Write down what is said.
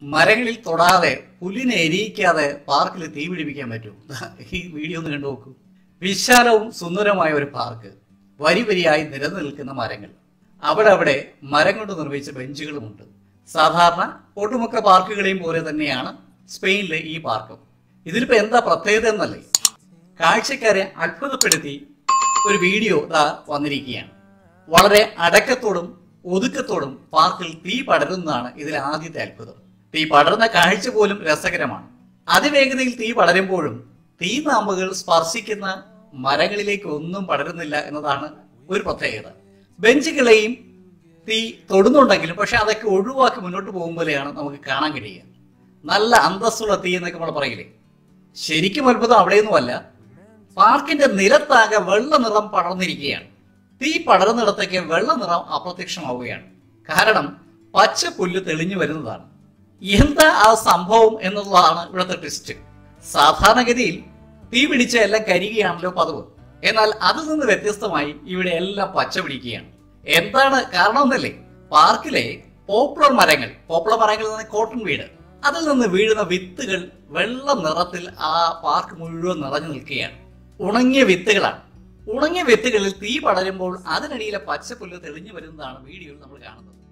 മരങ്ങളിൽ തൊടാതെ പുല്ലിനെ എരിയിക്കാതെ പാർക്കിൽ തീ പിടിപ്പിക്കാൻ പറ്റും ഈ വീഡിയോ ഒന്ന് കണ്ടു നോക്കൂ വിശാലവും സുന്ദരമായ ഒരു പാർക്ക് വരി വരിയായി നിരനിൽക്കുന്ന മരങ്ങൾ അവിടെ അവിടെ മരം കൊണ്ട് നിർമ്മിച്ച ബെഞ്ചുകളുമുണ്ട് സാധാരണ ഒട്ടുമുക്ക പാർക്കുകളെയും പോലെ തന്നെയാണ് സ്പെയിനിലെ ഈ പാർക്കും ഇതിലിപ്പോ എന്താ പ്രത്യേകത എന്നല്ലേ കാഴ്ചക്കാരെ അത്ഭുതപ്പെടുത്തി ഒരു വീഡിയോ ദാ വന്നിരിക്കുകയാണ് വളരെ അടക്കത്തോടും ഒതുക്കത്തോടും പാർക്കിൽ തീ പടരുന്നതാണ് ഇതിലെ ആദ്യത്തെ അത്ഭുതം തീ പടർന്ന കാഴ്ച പോലും രസകരമാണ് അതിവേഗതയിൽ തീ പടരുമ്പോഴും തീ നാമ്പുകൾ സ്പർശിക്കുന്ന മരങ്ങളിലേക്ക് ഒന്നും പടരുന്നില്ല എന്നതാണ് ഒരു പ്രത്യേകത ബെഞ്ചുകളെയും തീ തൊടുന്നുണ്ടെങ്കിലും പക്ഷെ അതൊക്കെ ഒഴിവാക്കി മുന്നോട്ട് പോകുമ്പോഴാണ് നമുക്ക് കാണാൻ കഴിയുക നല്ല അന്തസ്സുള്ള തീ എന്നൊക്കെ നമ്മൾ പറയില്ലേ ശരിക്കും അത്ഭുതം അവിടെയൊന്നുമല്ല പാർക്കിന്റെ നിലത്താകെ വെള്ള നിറം പടർന്നിരിക്കുകയാണ് തീ പടർന്നിടത്തേക്ക് വെള്ള നിറം അപ്രത്യക്ഷമാവുകയാണ് കാരണം പച്ച പുല്ല് തെളിഞ്ഞു വരുന്നതാണ് എന്താ ആ സംഭവം എന്നുള്ളതാണ് ഇവിടുത്തെ ട്വിസ്റ്റ് സാധാരണഗതിയിൽ തീ പിടിച്ച എല്ലാം കരികയാണല്ലോ പതിവ് എന്നാൽ അതിൽ നിന്ന് വ്യത്യസ്തമായി ഇവിടെ എല്ലാം പച്ച പിടിക്കുകയാണ് എന്താണ് കാരണമെന്നല്ലേ പാർക്കിലെ പോപ്പുലർ മരങ്ങൾ പോപ്പുലർ മരങ്ങളിൽ നിന്ന് കോട്ടൺ വീട് അതിൽ നിന്ന് വീഴുന്ന വിത്തുകൾ വെള്ള നിറത്തിൽ ആ പാർക്ക് മുഴുവൻ നിറഞ്ഞു നിൽക്കുകയാണ് ഉണങ്ങിയ വിത്തുകളാണ് ഉണങ്ങിയ വിത്തുകളിൽ തീ പടരുമ്പോൾ അതിനടിയിലെ പച്ചപ്പുല്ല് തെളിഞ്ഞു വരുന്നതാണ് വീഡിയോയിൽ നമ്മൾ കാണുന്നത്